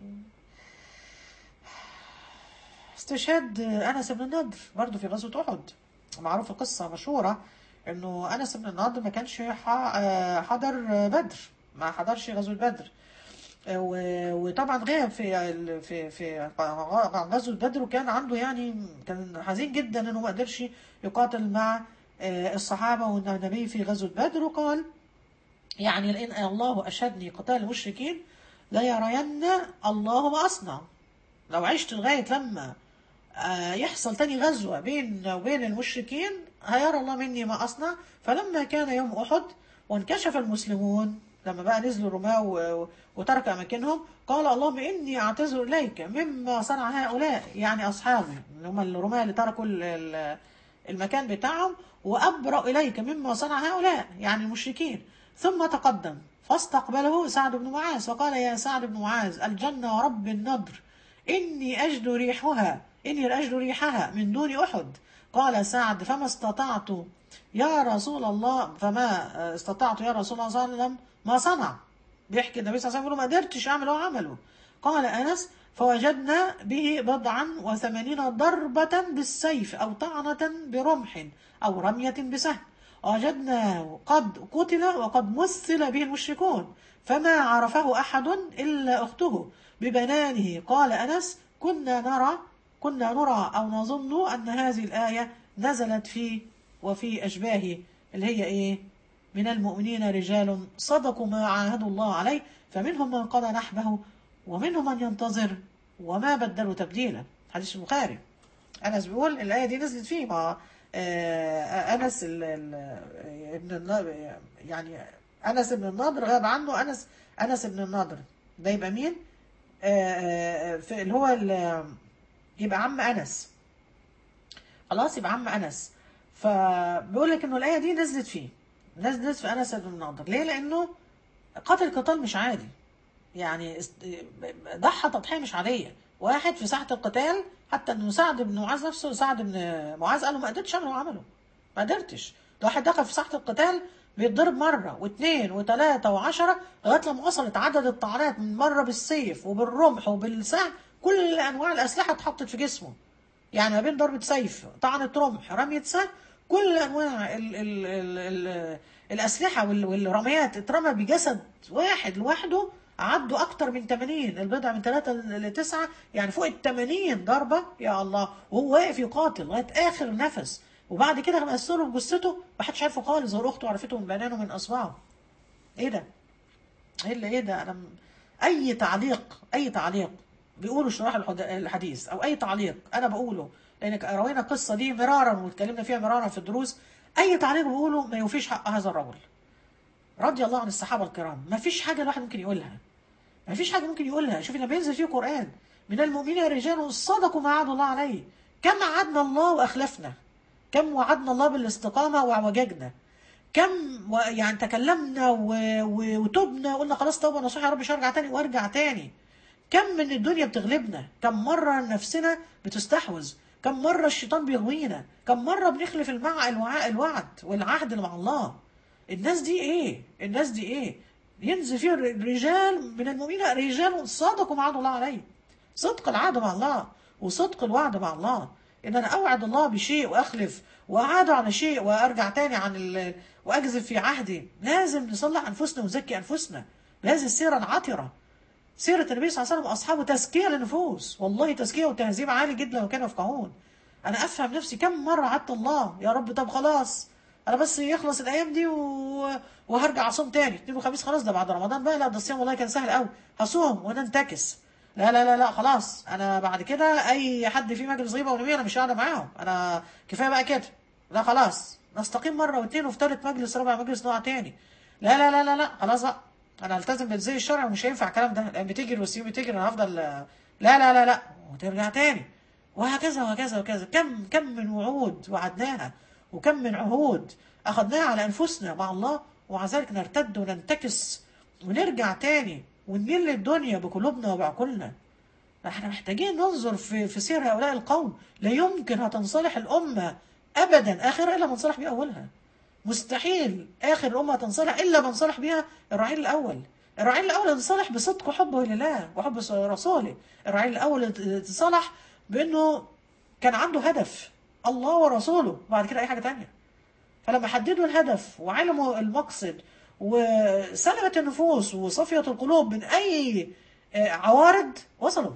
استشهاد أنس بن النضر برضو في غزوة أحد معروف القصة مشهورة إنه أنس بن النضر ما كانش ح- آه، حضر بدر ما حضرش غزوة بدر آه، و- وطبعا غاب في ال- في في غزوة بدر وكان عنده يعني كان حزين جدا إنه ما قدرش يقاتل مع آه، الصحابة والنبي في غزوة بدر وقال يعني لئن الله أشهدني قتال المشركين لا يرين الله ما أصنع لو عشت لغاية لما آه، يحصل تاني غزوة بين وبين المشركين هيرى الله مني ما أصنع فلما كان يوم أحد وانكشف المسلمون لما بقى نزلوا الرماة و- وترك أماكنهم قال اللهم إني أعتذر إليك مما صنع هؤلاء يعني أصحابي اللي هم الرماة اللي تركوا ال- ال- المكان بتاعهم وأبرأ إليك مما صنع هؤلاء يعني المشركين ثم تقدم فاستقبله سعد بن معاذ فقال يا سعد بن معاذ الجنة ورب النضر إني أجد ريحها إني أجد ريحها من دون أحد قال سعد فما استطعت يا رسول الله فما استطعت يا رسول الله صلى الله عليه وسلم ما صنع بيحكي النبي صلى الله عليه وسلم يقول ما قدرتش أعمل هو عمله قال أنس فوجدنا به بضعا وثمانين ضربة بالسيف أو طعنة برمح أو رمية بسهم وجدناه قد قتل وقد مثل به المشركون فما عرفه أحد إلا أخته ببنانه قال أنس كنا نرى كنا نرى أو نظن أن هذه الآية نزلت في وفي أشباهه اللي هي إيه من المؤمنين رجال صدقوا ما عاهدوا الله عليه فمنهم من قضى نحبه ومنهم من ينتظر وما بدلوا تبديلا حديث البخاري أنس بيقول الآية دي نزلت فيه ما آه، أنس ال- ال- ابن النضر يعني أنس بن النضر غاب عنه أنس أنس بن النضر ده يبقى مين؟ آه، آه، في اللي هو ال- يبقى عم أنس خلاص يبقى عم أنس فبيقول لك إنه الآية دي نزلت فيه نزلت في أنس بن النضر ليه؟ لأنه قتل قتال مش عادي يعني است- ضحى تضحية مش عادية واحد في ساحة القتال حتى انه سعد بن معاذ نفسه سعد بن معاذ قال له ما قدرتش اعمل اللي هو عمله ما قدرتش ده واحد دخل في ساحة القتال بيتضرب مرة واثنين وثلاثة وعشرة لغاية لما وصلت عدد الطعنات من مرة بالسيف وبالرمح وبالسهم كل أنواع الأسلحة اتحطت في جسمه يعني ما بين ضربة سيف طعنة رمح رمية سهم كل أنواع ال ال ال ال الأسلحة وال- والرميات اترمى بجسد واحد لوحده عدوا أكتر من 80 البضع من 3 ل 9 يعني فوق ال 80 ضربة يا الله وهو واقف يقاتل لغاية آخر نفس وبعد كده مسلوا بجثته محدش عارفه خالص غير أخته عرفته من بنانه من أصبعه إيه ده؟ ايه اللي ايه ده انا م- اي تعليق اي تعليق بيقولوا شراح الحد- الحديث او اي تعليق انا بقوله لان روينا القصه دي مرارا واتكلمنا فيها مرارا في الدروس اي تعليق بقوله ما يوفيش حق هذا الرجل رضي الله عن الصحابه الكرام ما فيش حاجه الواحد ممكن يقولها ما فيش حاجه ممكن يقولها شوفي لما ينزل فيه قران من المؤمنين رجال صدقوا ما عهدوا الله عليه كم عدنا الله واخلفنا كم وعدنا الله بالاستقامه واعوججنا كم و... يعني تكلمنا و... و... وتبنا وقلنا خلاص توبه نصيحه يا رب مش هرجع تاني وارجع تاني كم من الدنيا بتغلبنا كم مرة نفسنا بتستحوذ كم مرة الشيطان بيغوينا كم مرة بنخلف المع الوع... الوعد والعهد اللي مع الله الناس دي ايه الناس دي ايه ينزل فيه رجال من المؤمنين رجال صادقوا مع الله عليه صدق العهد مع الله وصدق الوعد مع الله ان انا اوعد الله بشيء واخلف واعاد على شيء وارجع تاني عن ال... واكذب في عهدي لازم نصلح انفسنا ونزكي انفسنا بهذه السيره العطره سيرة النبي صلى الله عليه وسلم وأصحابه تزكية للنفوس والله تزكية وتهذيب عالي جدا لو كانوا يفقهون أنا أفهم نفسي كم مرة عدت الله يا رب طب خلاص أنا بس يخلص الأيام دي و... وهرجع أصوم تاني اثنين وخميس خلاص ده بعد رمضان بقى لا ده الصيام والله كان سهل قوي هصوم وننتكس لا لا لا لا خلاص أنا بعد كده أي حد في مجلس غيبة ونبي أنا مش قاعدة معاهم أنا كفاية بقى كده لا خلاص نستقيم مرة واثنين وفي ثالث مجلس رابع مجلس نقع تاني لا لا لا لا لا خلاص بقى انا التزم بالزي الشرعي ومش هينفع الكلام ده لان بتجري والسيوم بتجري انا هفضل لا لا لا لا وترجع تاني وهكذا وهكذا وهكذا كم كم من وعود وعدناها وكم من عهود اخذناها على انفسنا مع الله ومع ذلك نرتد وننتكس ونرجع تاني ونميل للدنيا بقلوبنا وبعقولنا احنا محتاجين ننظر في في سير هؤلاء القوم لا يمكن هتنصلح الامه ابدا اخرها الا من صلح باولها مستحيل اخر الامه تنصلح الا من صلح بها الرعيل الاول الرعيل الاول ينصلح بصدق وحبه لله وحب رسوله الرعيل الاول يتصلح بانه كان عنده هدف الله ورسوله بعد كده اي حاجه تانية فلما حددوا الهدف وعلموا المقصد وسلمت النفوس وصفية القلوب من اي عوارض وصلوا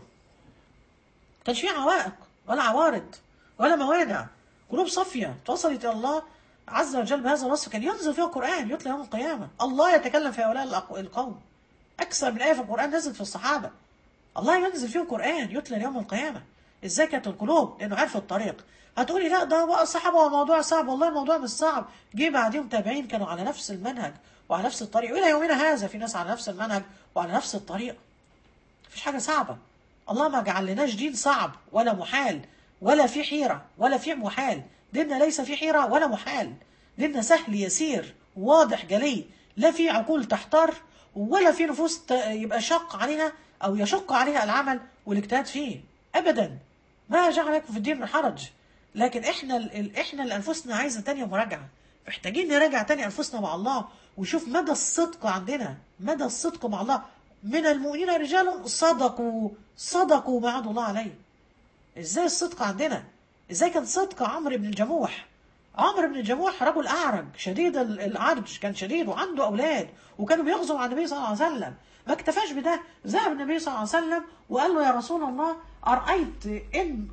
كانش في عوائق ولا عوارض ولا موانع قلوب صافية توصلت الى الله عز وجل بهذا الوصف كان ينزل فيها القرآن يطلع يوم القيامة الله يتكلم في هؤلاء القوم أكثر من آية في القرآن نزلت في الصحابة الله ينزل فيهم القرآن يطلع يوم القيامة ازاي كانت القلوب لأنه عارف الطريق هتقولي لا ده بقى الصحابة هو موضوع صعب والله الموضوع مش صعب جه بعديهم تابعين كانوا على نفس المنهج وعلى نفس الطريق وإلى يومنا هذا في ناس على نفس المنهج وعلى نفس الطريق مفيش حاجة صعبة الله ما جعل لناش دين صعب ولا محال ولا في حيرة ولا في محال ديننا ليس في حيرة ولا محال ديننا سهل يسير واضح جلي لا في عقول تحتار ولا في نفوس يبقى شق عليها أو يشق عليها العمل والاجتهاد فيه أبدا ما جعل لكم في الدين من حرج لكن احنا ال احنا اللي انفسنا عايزه تانية مراجعه محتاجين نراجع تاني انفسنا مع الله ونشوف مدى الصدق عندنا مدى الصدق مع الله من المؤمنين رجال صدقوا صدقوا ما عهد الله عليه ازاي الصدق عندنا ازاي كان صدق عمرو بن الجموح عمرو بن الجموح رجل اعرج شديد العرج كان شديد وعنده اولاد وكانوا بيغزوا مع النبي صلى الله عليه وسلم ما اكتفاش بده ذهب النبي صلى الله عليه وسلم وقال له يا رسول الله ارايت ان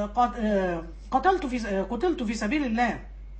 قتلت في قتلت في سبيل الله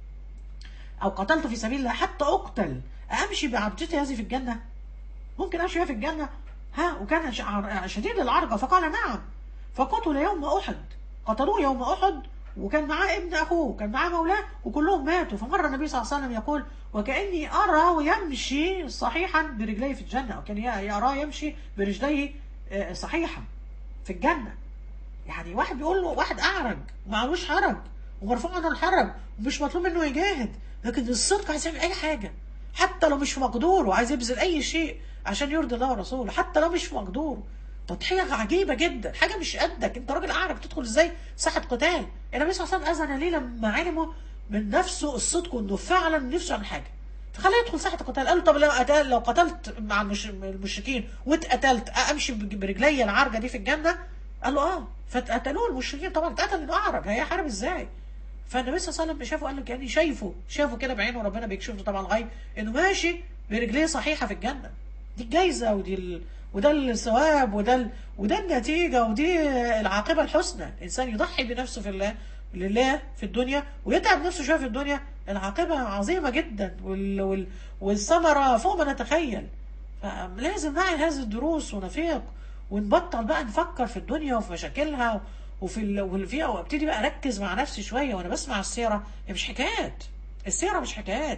او قتلت في سبيل الله حتى اقتل امشي بعبدتي هذه في الجنه ممكن امشي بها في الجنه ها وكان شديد العرجه فقال نعم فقتل يوم احد قتلوه يوم احد وكان معاه ابن اخوه كان معاه مولاه وكلهم ماتوا فمر النبي صلى الله عليه وسلم يقول وكاني اراه يمشي صحيحا برجليه في الجنه او كان يراه يمشي برجليه صحيحا في الجنه يعني واحد بيقول له واحد اعرج معلوش حرج ومرفوع عنه الحرج ومش مطلوب منه يجاهد لكن الصدق عايز يعمل اي حاجه حتى لو مش في مقدوره وعايز يبذل اي شيء عشان يرضي الله ورسوله حتى لو مش في مقدوره تضحيه عجيبه جدا حاجه مش قدك انت راجل اعرج تدخل ازاي ساحه قتال النبي صلى الله عليه وسلم اذن ليه لما علمه من نفسه الصدق وانه فعلا نفسه عن حاجه فخليه يدخل ساحه القتال قال له طب لو قتل لو قتلت مع المش... المشركين واتقتلت امشي برجلي العرجه دي في الجنه قال له اه فاتقتلوه المشركين طبعا اتقتل انه اعرج هيحارب ازاي فالنبي صلى الله عليه وسلم شافه قال له كاني شايفه شافه كده بعينه وربنا بيكشف له طبعا الغيب انه ماشي برجليه صحيحه في الجنه دي الجايزه ودي ال... وده الثواب وده ال... وده النتيجه ودي العاقبه الحسنى الانسان يضحي بنفسه في الله لله في الدنيا ويتعب نفسه شويه في الدنيا العاقبه عظيمه جدا وال... وال... والثمره فوق ما نتخيل فلازم نعي هذه الدروس ونفيق ونبطل بقى نفكر في الدنيا وفي مشاكلها وفي ال... واللي فيها وابتدي بقى اركز مع نفسي شويه وانا بسمع السيره هي مش حكايات السيره مش حكايات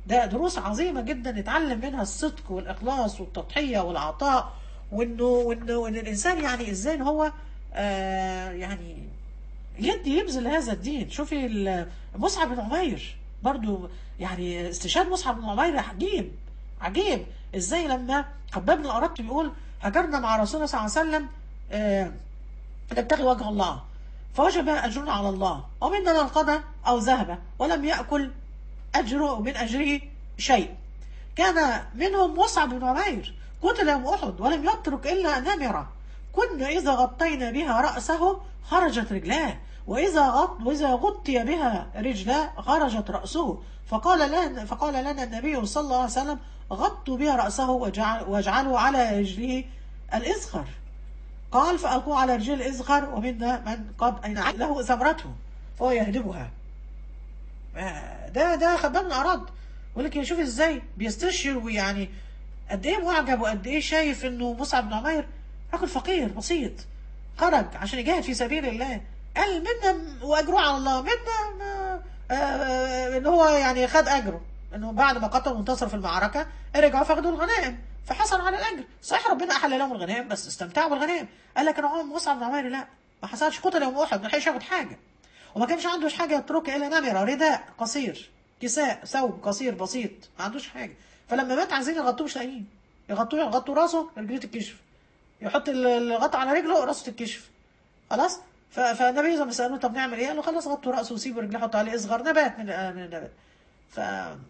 ده دروس عظيمة جدا نتعلم منها الصدق والإخلاص والتضحية والعطاء وإنه وإنه وإن الإنسان يعني إزاي إن هو آه يعني يدي يبذل هذا الدين شوفي ال- مصعب بن عمير برضو يعني استشهاد مصعب بن عمير عجيب عجيب ازاي لما خباب بن الأرط بيقول هاجرنا مع رسول الله صلى الله عليه وسلم آه نبتغي وجه الله فوجب أجرنا على الله ومنا من قضى أو ذهب ولم يأكل أجره من أجره شيء كان منهم مصعب بن عمير قتل يوم أحد ولم يترك إلا نمرة كنا إذا غطينا بها رأسه خرجت رجلاه وإذا غط وإذا غطي بها رجلاه خرجت رأسه فقال لنا فقال لنا النبي صلى الله عليه وسلم غطوا بها رأسه وجعل واجعلوا على رجله الإذخر قال فألقوا على رجل الإذخر ومنا من قد أين له ثمرته فهو يهدبها آه، ده ده خباب من أراد ولكن شوف ازاي بيستشير ويعني قد ايه معجب وقد ايه شايف انه مصعب بن عمير رجل فقير بسيط خرج عشان يجاهد في سبيل الله قال منا واجره على الله منا ما- آه، آه، ان هو يعني خد اجره انه بعد ما قتل وانتصر في المعركه رجعوا فاخدوا الغنائم فحصل على الاجر صحيح ربنا احل لهم الغنائم بس استمتعوا بالغنائم قال لك انا مصعب بن عمير لا ما حصلش قتل يوم احد ما لحقش ياخد حاجه وما كانش عنده حاجه يتركها الا نمره رداء قصير كساء ثوب قصير بسيط ما عندوش حاجه فلما مات عايزين يغطوه مش لاقيين يغطوه يغطوا راسه رجليه تتكشف يحط ال- الغطا على رجله راسه تتكشف خلاص ف- فالنبي صلى الله عليه وسلم طب نعمل ايه؟ قال له خلاص غطوا راسه وسيبوا رجليه حطوا عليه اصغر نبات من آه، من النبات ف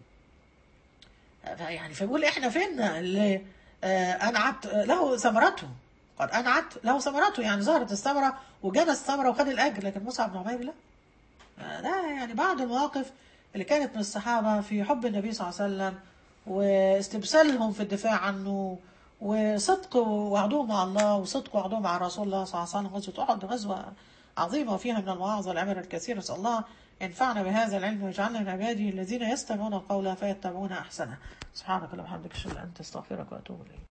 ف- يعني فبيقول احنا فين اللي آه، انعت له ثمرته قد انعت له ثمرته يعني ظهرت الثمره وجنى الثمره وخد الاجر لكن مصعب بن عمير لا ده يعني بعض المواقف اللي كانت من الصحابة في حب النبي صلى الله عليه وسلم واستبسالهم في الدفاع عنه وصدق وعدهم مع الله وصدق وعدهم مع رسول الله صلى الله عليه وسلم غزوة أحد غزوة عظيمة وفيها من المواعظ والعبر الكثير نسأل الله ينفعنا بهذا العلم ويجعلنا من عباده الذين يستمعون القول فيتبعون أحسنه سبحانك اللهم وبحمدك أشهد أن لا إله إلا أنت أستغفرك وأتوب إليك